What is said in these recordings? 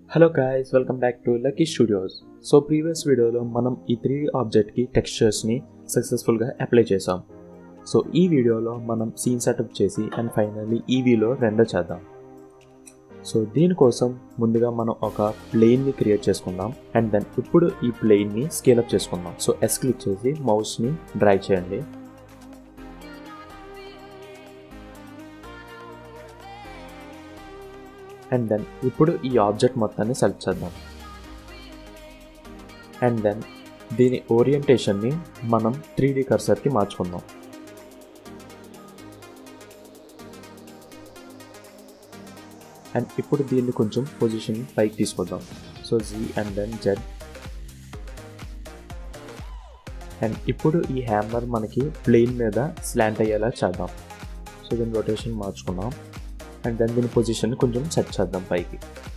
hello guys welcome back to lucky studios so previous వీడియోలో మనం ఈ త్రీ ఆబ్జెక్ట్కి టెక్స్చర్స్ని సక్సెస్ఫుల్గా అప్లై చేసాం సో ఈ వీడియోలో మనం సీన్ సెటప్ చేసి అండ్ ఫైనల్లీ ఈవీలో రెండో చేద్దాం సో దీనికోసం ముందుగా మనం ఒక ప్లెయిన్ని క్రియేట్ చేసుకుందాం అండ్ దెన్ ఇప్పుడు ఈ ప్లెయిన్ని స్కేలప్ చేసుకుందాం సో ఎస్ క్లిక్ చేసి మౌస్ని డ్రైవ్ చేయండి అండ్ దెన్ ఇప్పుడు ఈ ఆబ్జెక్ట్ మొత్తాన్ని సెలెక్ట్ చేద్దాం అండ్ దెన్ దీని ఓరియంటేషన్ని మనం త్రీ డీ కర్సర్కి మార్చుకుందాం అండ్ ఇప్పుడు దీన్ని కొంచెం పొజిషన్ పైకి తీసుకొద్దాం so G and then Z and ఇప్పుడు ఈ హ్యామర్ మనకి ప్లెయిన్ మీద స్లాంట్ అయ్యేలా చేద్దాం సో దీని రొటేషన్ మార్చుకుందాం అండ్ దెన్ దీని పొజిషన్ కొంచెం సెట్ చేద్దాం పైకి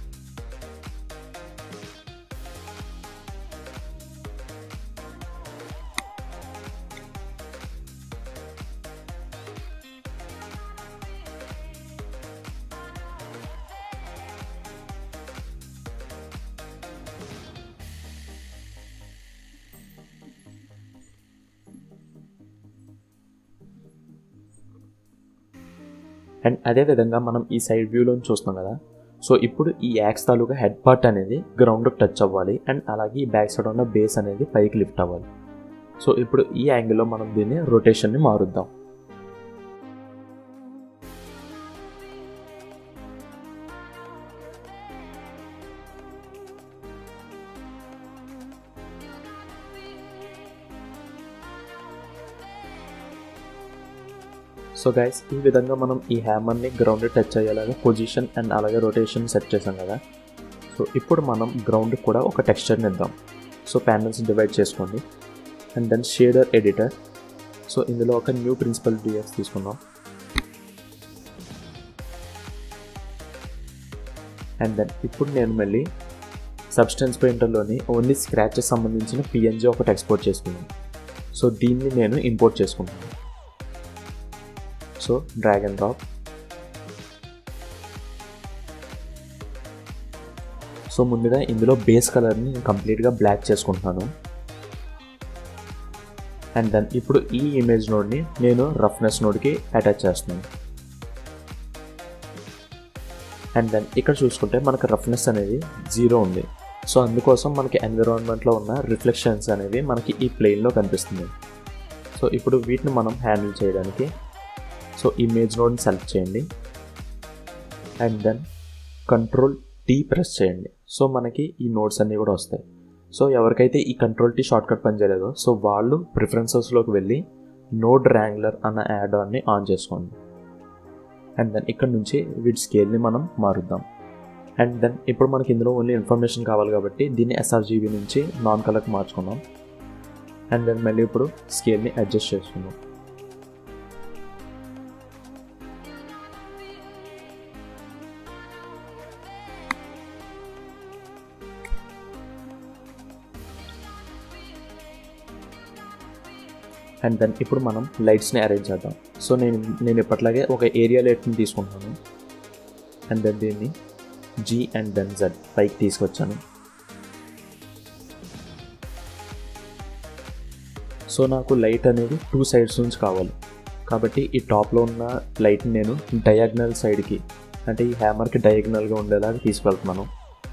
అండ్ అదే విధంగా మనం ఈ సైడ్ వ్యూలో చూస్తున్నాం కదా సో ఇప్పుడు ఈ యాక్స్ తాలూకా హెడ్ పార్ట్ అనేది గ్రౌండ్ టచ్ అవ్వాలి అండ్ అలాగే ఈ బ్యాక్ సైడ్ ఉన్న బేస్ అనేది పైకి లిఫ్ట్ అవ్వాలి సో ఇప్పుడు ఈ యాంగిల్లో మనం దీన్ని రొటేషన్ని మారుద్దాం సో గైస్ ఈ విధంగా మనం ఈ హ్యామర్ని గ్రౌండ్ టచ్ అయ్యేలాగా పొజిషన్ అండ్ అలాగే రొటేషన్ సెట్ చేసాం కదా సో ఇప్పుడు మనం గ్రౌండ్ కూడా ఒక టెక్స్చర్ని ఇద్దాం సో ప్యానల్స్ డివైడ్ చేసుకోండి and then shader editor so ఇందులో ఒక న్యూ ప్రిన్సిపల్ డిఎక్స్ తీసుకుందాం అండ్ దెన్ ఇప్పుడు నేను మళ్ళీ సబ్స్టెన్స్ పెయింటర్లోని ఓన్లీ స్క్రాచెస్ సంబంధించిన పిఎన్జీ ఒకటి ఎక్స్పోర్ట్ చేసుకున్నాను సో దీన్ని నేను ఇంపోర్ట్ చేసుకుంటాను so drag and drop so ముందుగా ఇందులో బేస్ కలర్ని కంప్లీట్గా బ్లాక్ చేసుకుంటున్నాను అండ్ దెన్ ఇప్పుడు ఈ ఇమేజ్ నోడ్ని నేను రఫ్నెస్ నోడ్కి అటాచ్ చేస్తున్నాను అండ్ దెన్ ఇక్కడ చూసుకుంటే మనకు రఫ్నెస్ అనేది జీరో ఉంది సో అందుకోసం మనకి ఎన్విరాన్మెంట్లో ఉన్న రిఫ్లెక్షన్స్ అనేవి మనకి ఈ ప్లేన్లో కనిపిస్తుంది సో ఇప్పుడు వీటిని మనం హ్యాండిల్ చేయడానికి సో ఇమేజ్ నోడ్ని సెలెక్ట్ చేయండి and then control T press చేయండి సో మనకి ఈ నోట్స్ అన్నీ కూడా వస్తాయి సో ఎవరికైతే ఈ కంట్రోల్ టీ షార్ట్ కట్ పనిచేయలేదో సో వాళ్ళు ప్రిఫరెన్సెస్లోకి వెళ్ళి నోడ్ ర్యాంగ్లర్ అన్న యాడ్ ఆన్ని ఆన్ చేసుకోండి అండ్ దెన్ ఇక్కడ నుంచి వీటి స్కేల్ని మనం మారుద్దాం అండ్ దెన్ ఇప్పుడు మనకి ఇందులో ఓన్లీ ఇన్ఫర్మేషన్ కావాలి కాబట్టి దీన్ని ఎస్ఆర్జీబీ నుంచి నాన్ కలర్కి మార్చుకుందాం అండ్ దెన్ మళ్ళీ ఇప్పుడు స్కేల్ని అడ్జస్ట్ చేసుకుందాం అండ్ దెన్ ఇప్పుడు మనం లైట్స్ని అరేంజ్ చేద్దాం సో నేను నేను ఇప్పట్లాగే ఒక ఏరియా లైట్ని తీసుకుంటాను అండ్ దెన్ దీన్ని జీ అండ్ దెన్ జెడ్ పైకి తీసుకొచ్చాను సో నాకు లైట్ అనేది టూ సైడ్స్ నుంచి కావాలి కాబట్టి ఈ టాప్లో ఉన్న లైట్ని నేను డయాగ్నల్ సైడ్కి అంటే ఈ హ్యామర్కి డయాగ్నల్గా ఉండేలాగా తీసుకెళ్తున్నాను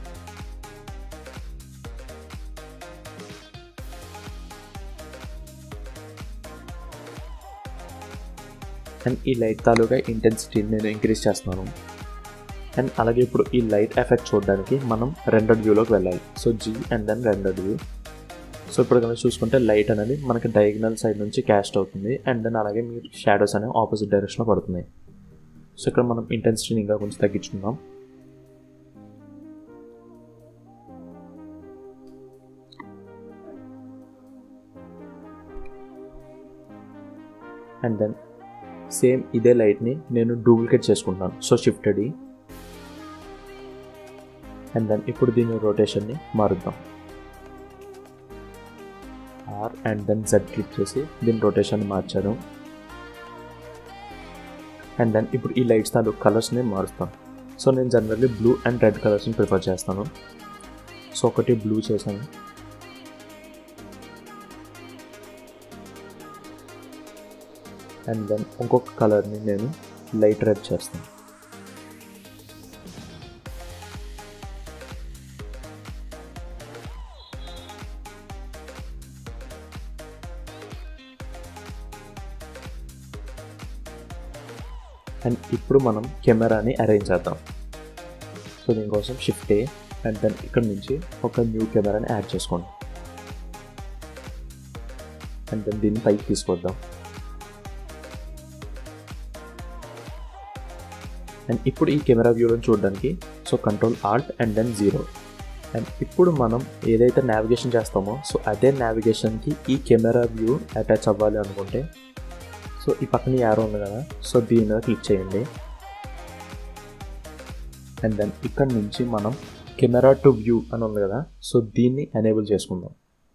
అండ్ ఈ లైట్ తాలూకా ఇంటెన్సిటీని నేను ఇంక్రీజ్ చేస్తున్నాను అండ్ అలాగే ఇప్పుడు ఈ లైట్ ఎఫెక్ట్ చూడడానికి మనం రెండర్ వ్యూలోకి వెళ్ళాలి so G and then render view so ఇప్పుడు కనుక చూసుకుంటే లైట్ అనేది మనకి డయాగ్నల్ సైడ్ నుంచి క్యాస్ట్ అవుతుంది అండ్ దెన్ అలాగే మీరు షాడోస్ అనేవి ఆపోజిట్ డైరెక్షన్లో పడుతున్నాయి సో ఇక్కడ మనం ఇంటెన్సిటీని ఇంకా కొంచెం తగ్గించుకుందాం అండ్ దెన్ సేమ్ ఇదే లైట్ని నేను డూప్లికేట్ చేసుకుంటాను సో షిఫ్టెడ్ అండ్ దెన్ ఇప్పుడు దీని రొటేషన్ని మారుద్దాం R and then Z click చేసి దీని రొటేషన్ మార్చాను అండ్ దెన్ ఇప్పుడు ఈ లైట్స్ తాలూకు కలర్స్ని మారుస్తాం సో నేను జనరల్లీ బ్లూ అండ్ రెడ్ కలర్స్ని ప్రిఫర్ చేస్తాను సో ఒకటి బ్లూ చేశాను అండ్ దెన్ ఇంకొక కలర్ని నేను లైట్ రెడ్ చేస్తాను అండ్ ఇప్పుడు మనం కెమెరాని అరేంజ్ చేద్దాం సో దీనికోసం షిఫ్ట్ ఏ అండ్ దెన్ ఇక్కడ నుంచి ఒక న్యూ కెమెరాని యాడ్ చేసుకోండి అండ్ దెన్ దీన్ని పైకి తీసుకొద్దాం అండ్ ఇప్పుడు ఈ కెమెరా వ్యూలను చూడడానికి so control alt and then zero and ఇప్పుడు మనం ఏదైతే నావిగేషన్ చేస్తామో సో అదే నావిగేషన్కి ఈ కెమెరా వ్యూ అటాచ్ అవ్వాలి అనుకుంటే సో ఈ పక్కన యారో ఉంది కదా సో దీని మీద క్లిక్ చేయండి అండ్ దెన్ ఇక్కడ నుంచి మనం కెమెరా టు వ్యూ అని ఉంది కదా సో దీన్ని ఎనేబుల్ చేసుకుందాం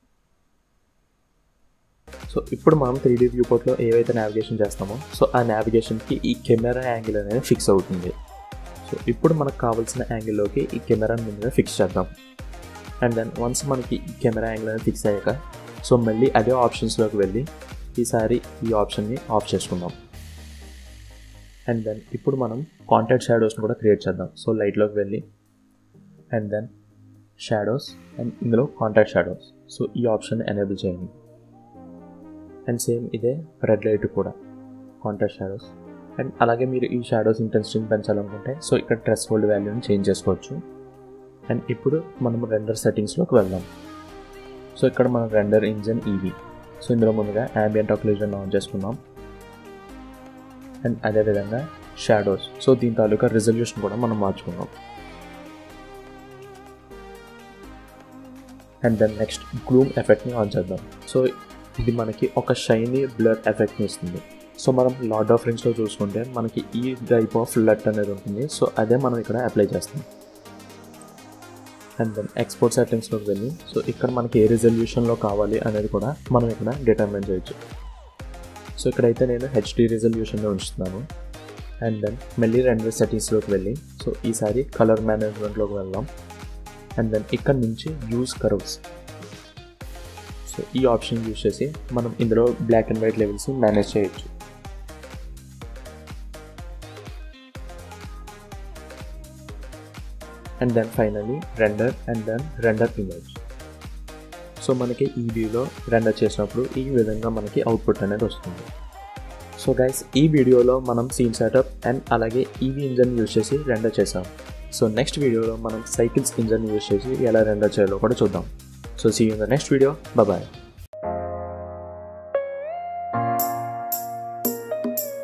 సో ఇప్పుడు మనం త్రీ డీ వ్యూ పోర్ట్లో ఏవైతే నావిగేషన్ చేస్తామో సో ఆ నావిగేషన్కి ఈ కెమెరా యాంగిల్ అనేది ఫిక్స్ అవుతుంది సో ఇప్పుడు మనకు కావాల్సిన యాంగిల్లోకి ఈ కెమెరాని ముందుగా ఫిక్స్ చేద్దాం అండ్ దెన్ వన్స్ మనకి ఈ కెమెరా యాంగిల్ అనేది ఫిక్స్ అయ్యాక సో మళ్ళీ అదే ఆప్షన్స్లోకి వెళ్ళి ఈసారి ఈ ఆప్షన్ని ఆఫ్ చేసుకుందాం అండ్ దెన్ ఇప్పుడు మనం కాంటాక్ట్ షాడోస్ని కూడా క్రియేట్ చేద్దాం సో లైట్లోకి వెళ్ళి అండ్ దెన్ షాడోస్ అండ్ ఇందులో కాంటాక్ట్ షాడోస్ సో ఈ ఆప్షన్ ఎనేబుల్ చేయండి అండ్ సేమ్ ఇదే రెడ్ లైట్ కూడా కాంట్రాస్ట్ షాడోస్ అండ్ అలాగే మీరు ఈ షాడోస్ ఇంటెన్సిటీని పెంచాలనుకుంటే సో ఇక్కడ ట్రెస్ హోల్డ్ వాల్యూని చేంజ్ చేసుకోవచ్చు అండ్ ఇప్పుడు మనం రెండర్ సెట్టింగ్స్లోకి వెళ్దాం సో ఇక్కడ మనం రెండర్ ఇంజన్ ఈవీ సో ఇందులో ముందుగా యాంబియంట్ ఆక్సిజన్ ఆన్ చేసుకుందాం అండ్ అదేవిధంగా షాడోస్ సో దీని తాలూకా రిజల్యూషన్ కూడా మనం మార్చుకుందాం అండ్ దెన్ నెక్స్ట్ గ్లూమ్ ఎఫెక్ట్ని ఆన్ చేద్దాం సో ఇది మనకి ఒక షైనీ బ్లర్ ఎఫెక్ట్ని ఇస్తుంది సో మనం లార్డ్ ఆఫ్ రింగ్స్లో చూసుకుంటే మనకి ఈ టైప్ ఆఫ్ లట్ అనేది ఉంటుంది సో అదే మనం ఇక్కడ అప్లై చేస్తాం అండ్ దెన్ ఎక్స్పోర్ట్ సెట్టింగ్స్లోకి వెళ్ళి సో ఇక్కడ మనకి ఏ రిజల్యూషన్లో కావాలి అనేది కూడా మనం ఇక్కడ డిటర్మిన్ చేయొచ్చు సో ఇక్కడైతే నేను హెచ్డి రిజల్యూషన్లో ఉంచుతున్నాను అండ్ దెన్ మళ్ళీ రెండు సెట్టింగ్స్లోకి వెళ్ళి సో ఈసారి కలర్ మేనేజ్మెంట్లోకి వెళ్దాం అండ్ దెన్ ఇక్కడ నుంచి యూజ్ కర్వ్స్ సో ఈ ఆప్షన్ యూజ్ చేసి మనం ఇందులో black and white levels manage చేయొచ్చు and then finally render and then render image so మనకి ఈ వ్యూలో రెండర్ చేసినప్పుడు ఈ విధంగా మనకి అవుట్పుట్ అనేది వస్తుంది సో గైస్ ఈ వీడియోలో మనం సీన్ సెటప్ అండ్ అలాగే ఈవీ ఇంజన్ యూజ్ చేసి రెండర్ చేసాం సో నెక్స్ట్ వీడియోలో మనం సైకిల్స్ ఇంజన్ యూజ్ చేసి ఎలా రెండర్ చేయాలో కూడా చూద్దాం so see in the next video bye